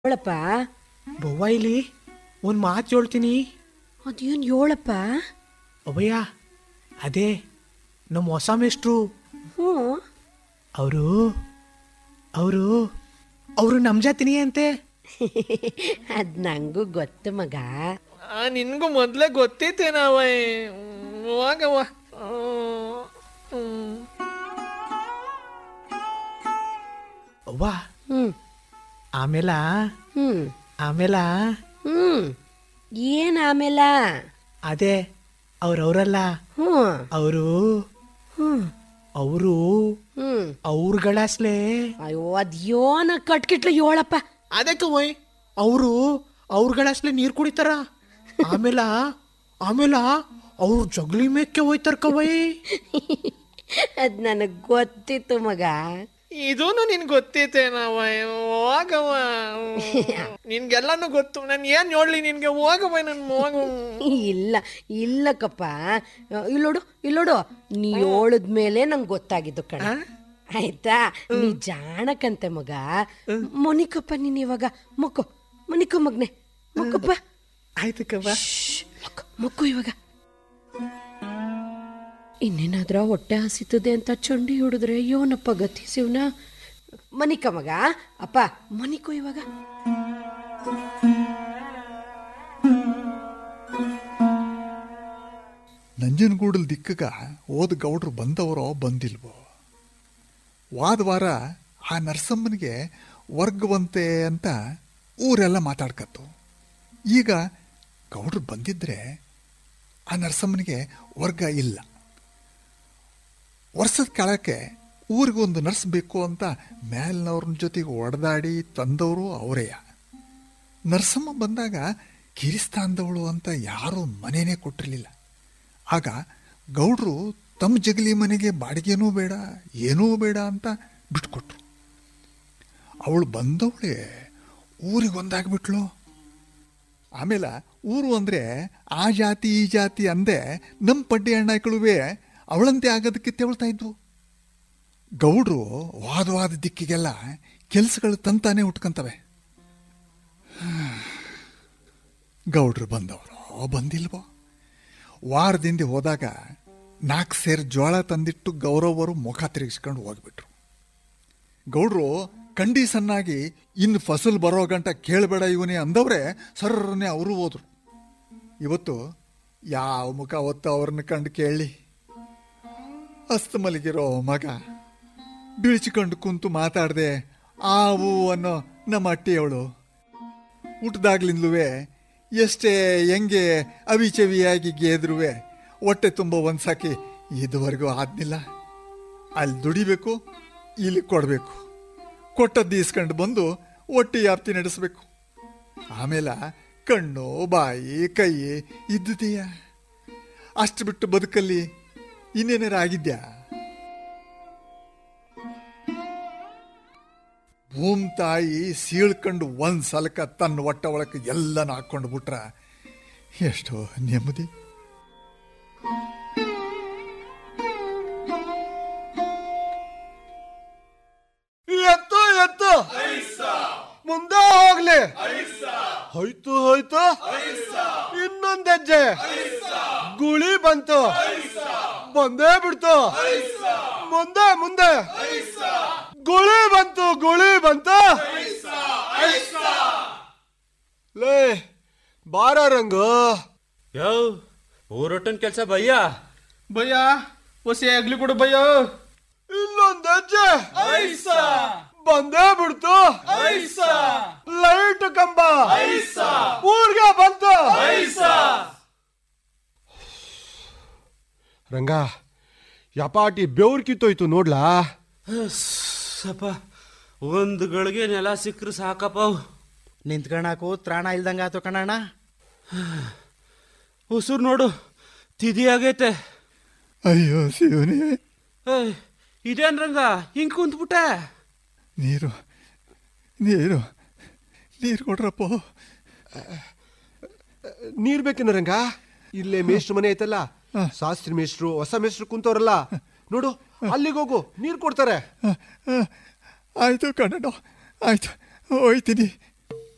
ಹೇಳಪ್ಪ ಬವ್ವ ಇಲ್ಲಿ ಒಂದು ಮಾತು ಹೇಳ್ತೀನಿ ಅದೇನು ಹೇಳಪ್ಪ ಅಭಯ ಅದೇ ನಮ್ಮ ಹೊಸ ಮೇಷ್ಟ್ರು ಹ್ಞೂ ಅವರು ಅವರು ಅವರು ನಮ್ಮ ಜಾತಿನಿ ಅಂತೆ ಅದು ನಂಗೂ ಗೊತ್ತು ಮಗ ನಿನ್ಗೂ ಮೊದಲೇ ಗೊತ್ತೈತೇನವ ಹೋಗವ ಅವ್ವ ಹ್ಞೂ ಆಮೇಲ ಹ್ಞೂ ಆಮೇಲ ಹ್ಞೂ ಏನು ಆಮೇಲೆ ಅದೇ ಅವ್ರವ್ರಲ್ಲ ಹ್ಞೂ ಅವರು ಹ್ಞೂ ಅವರು ಹ್ಞೂ ಅವ್ರಗಳಸ್ಲೆ ಅಯ್ಯೋ ಅದ್ಯೋನ ಕಟ್ಕಿಟ್ಲು ಹೇಳಪ್ಪ ಅದಕ್ಕೆ ವಯ್ ಅವರು ಅವ್ರಗಳಸ್ಲೆ ನೀರು ಕುಡಿತಾರ ಆಮೇಲ ಆಮೇಲ ಅವ್ರು ಜಗ್ಲಿ ಮೇಕ್ಕೆ ಹೋಯ್ತಾರ ಕವೈ ಅದು ನನಗೆ ಗೊತ್ತಿತ್ತು ಮಗ ಇದೂನು ನಿನ್ ಗೊತ್ತೈತೇನವ ಹೋಗವ ನಿನ್ಗೆಲ್ಲಾನು ಗೊತ್ತು ನಾನು ಏನ್ ನೋಡ್ಲಿ ನಿನ್ಗೆ ಹೋಗವ ನನ್ ಹೋಗ ಇಲ್ಲ ಇಲ್ಲಕ್ಕಪ್ಪ ಇಲ್ಲೋಡು ಇಲ್ಲೋಡು ನೀ ಹೇಳಿದ್ಮೇಲೆ ನಂಗೆ ಗೊತ್ತಾಗಿದ್ದು ಕಣ ಆಯ್ತಾ ನೀ ಜಾಣಕಂತೆ ಮಗ ಮೊನಿಕಪ್ಪ ನೀನ್ ಇವಾಗ ಮುಕ್ಕು ಮೊನಿಕೋ ಮಗ್ನೆ ಮುಕ್ಕಪ್ಪ ಆಯ್ತು ಕವ್ವ ಶ್ಶ್, ಮುಕ್ಕು, ಮುಕ್ಕು ಇವಾಗ ಇನ್ನೇನಾದ್ರ ಹೊಟ್ಟೆ ಹಸಿತದೆ ಅಂತ ಚಂಡಿ ಹಿಡಿದ್ರೆ ಯೋನಪ್ಪ ಗತಿ ಶಿವನ ಮನಿಕ ಮಗ ಅಪ್ಪ ಮನಿಕೋ ಇವಾಗ ನಂಜನಗೂಡಲ್ ದಿಕ್ಕಗ ಹೋದ ಗೌಡ್ರು ಬಂದವರೋ ಬಂದಿಲ್ವೋ ವಾದ ವಾರ ಆ ನರಸಮ್ಮನಿಗೆ ವರ್ಗವಂತೆ ಅಂತ ಊರೆಲ್ಲ ಮಾತಾಡ್ಕತ್ತು ಈಗ ಗೌಡ್ರು ಬಂದಿದ್ರೆ ಆ ನರಸಮ್ಮನಿಗೆ ವರ್ಗ ಇಲ್ಲ ವರ್ಷದ ಕಾಲಕ್ಕೆ ಊರಿಗೊಂದು ನರ್ಸ್ ಬೇಕು ಅಂತ ಮೇಲಿನವ್ರ ಜೊತೆಗೆ ಒಡೆದಾಡಿ ತಂದವರು ಅವರೇಯ ನರಸಮ್ಮ ಬಂದಾಗ ಕಿರಿಸ್ತಾನದವಳು ಅಂತ ಯಾರೂ ಮನೆಯೇ ಕೊಟ್ಟಿರಲಿಲ್ಲ ಆಗ ಗೌಡ್ರು ತಮ್ಮ ಜಗಲಿ ಮನೆಗೆ ಬಾಡಿಗೆನೂ ಬೇಡ ಏನೂ ಬೇಡ ಅಂತ ಬಿಟ್ಕೊಟ್ರು ಅವಳು ಬಂದವಳೆ ಊರಿಗೆ ಒಂದಾಗ್ಬಿಟ್ಲು ಆಮೇಲೆ ಊರು ಅಂದರೆ ಆ ಜಾತಿ ಈ ಜಾತಿ ಅಂದೆ ನಮ್ಮ ಪಡ್ಡಿ ಅಣ್ಣಾಯ್ಕಳುವೆ ಅವಳಂತೆ ಆಗೋದಕ್ಕೆ ತೆವಳ್ತಾ ಇದ್ವು ಗೌಡ್ರು ವಾದವಾದ ದಿಕ್ಕಿಗೆಲ್ಲ ಕೆಲಸಗಳು ತಂತಾನೆ ಉಟ್ಕೊಂತವೆ ಗೌಡ್ರು ಬಂದವರು ಬಂದಿಲ್ವೋ ವಾರದಿಂದ ಹೋದಾಗ ನಾಲ್ಕು ಸೇರು ಜೋಳ ತಂದಿಟ್ಟು ಗೌರವರು ಮುಖ ತಿರುಗಿಸ್ಕೊಂಡು ಹೋಗ್ಬಿಟ್ರು ಗೌಡ್ರು ಕಂಡೀಸನ್ನಾಗಿ ಇನ್ನು ಫಸಲ್ ಬರೋ ಗಂಟ ಕೇಳಬೇಡ ಇವನೇ ಅಂದವ್ರೆ ಸರ್ರನೆ ಅವರು ಹೋದ್ರು ಇವತ್ತು ಯಾವ ಮುಖ ಹೊತ್ತು ಅವ್ರನ್ನ ಕಂಡು ಕೇಳಿ ಅಸ್ತ ಮಲಗಿರೋ ಮಗ ಬೀಳ್ಚಿಕೊಂಡು ಕುಂತು ಮಾತಾಡ್ದೆ ಆವು ಅನ್ನೋ ನಮ್ಮ ಅಟ್ಟಿಯವಳು ಹುಟ್ಟಿದಾಗ್ಲಿಂದಲೂ ಎಷ್ಟೇ ಹೆಂಗೆ ಅವಿಚವಿಯಾಗಿ ಗೆದ್ರುವೆ ಹೊಟ್ಟೆ ತುಂಬ ಒಂದು ಸಾಕಿ ಇದುವರೆಗೂ ಆದ್ನಿಲ್ಲ ಅಲ್ಲಿ ದುಡಿಬೇಕು ಇಲ್ಲಿ ಕೊಡಬೇಕು ಕೊಟ್ಟದ್ದು ಈಸ್ಕೊಂಡು ಬಂದು ಹೊಟ್ಟೆ ವ್ಯಾಪ್ತಿ ನಡೆಸಬೇಕು ಆಮೇಲೆ ಕಣ್ಣು ಬಾಯಿ ಕೈ ಇದ್ದುದೀಯ ಅಷ್ಟು ಬಿಟ್ಟು ಬದುಕಲ್ಲಿ ಇನ್ನೇನಾರ ಆಗಿದ್ಯಾ ಭೂಮ್ ತಾಯಿ ಸೀಳ್ಕೊಂಡು ಒಂದ್ ಸಲಕ ತನ್ನ ಹೊಟ್ಟೆ ಒಳಕ್ಕೆ ಎಲ್ಲನ ಹಾಕೊಂಡು ಬಿಟ್ರ ಎಷ್ಟೋ ನೆಮ್ಮದಿ ಎತ್ತು ಎತ್ತು ಮುಂದೆ ಹೋಗ್ಲಿ ಹೋಯ್ತು ಹೋಯ್ತು ಇನ್ನೊಂದ್ ಹೆಜ್ಜೆ ಗುಳಿ ಬಂತು ಬಂದೇ ಬಿಡ್ತು ಮುಂದೆ ಮುಂದೆ ಗುಳಿ ಬಂತು ಗುಳಿ ಬಂತು ಲೇ ಬಾರ ರಂಗು ಯೋ ಊರೊಟ್ಟನ್ ಕೆಲ್ಸ ಭಯ್ಯ ಭಯ್ಯ ಹೊಸ ಆಗ್ಲಿ ಕೊಡು ಭಯ್ಯ ಇನ್ನೊಂದ್ ಹೆಜ್ಜೆ ಬಂದೇ ಬಿಡ್ತು ಲೈಟ್ ಕಂಬ ಊರ್ಗೆ ಬಂತು ರಂಗ ಯಪಾಟಿ ಬೆವ್ರು ಕಿತ್ತೋಯ್ತು ನೋಡ್ಲಾ ಸಪ ಒಂದು ಗಳಿಗೆ ನೆಲ ಸಿಕ್ಕ್ರೆ ಸಾಕಪ್ಪ ಅವು. ನಿಂತ್ಕಣಕು ತ್ರಾಣ ಇಲ್ದಂಗ ಆತು ಕಣಣ್ಣ ಉಸುರು ನೋಡು ತಿದಿ ಆಗೈತೆ ಅಯ್ಯೋ ಶಿವನೇ ಏಯ್, ಇದೇನ್ ರಂಗ ಹಿಂಗ್ ಕುಂತ್ಬಿಟ್ಟೆ ನೀರು ನೀರು ನೀರು ಕೊಡ್ರಪ್ಪ ನೀರ್ ಬೇಕೇನ ರಂಗ ಇಲ್ಲೇ ಮೇಷ್ಟ್ರ ಮನೆ ಐತಲ್ಲ ಶಾಸ್ತ್ರಿ ಮೇಷ್ಟ್ರು ಹೊಸ ಮೇಷ್ಟ್ರು ಕುಂತವ್ರಲ್ಲ ನೋಡು ಅಲ್ಲಿಗೆ ಹೋಗು ನೀರ್ ಕೊಡ್ತಾರೆ ಆಯ್ತು ಕಣ್ಣಣ್ಣ ಆಯ್ತು ಹೋಯ್ತೀನಿ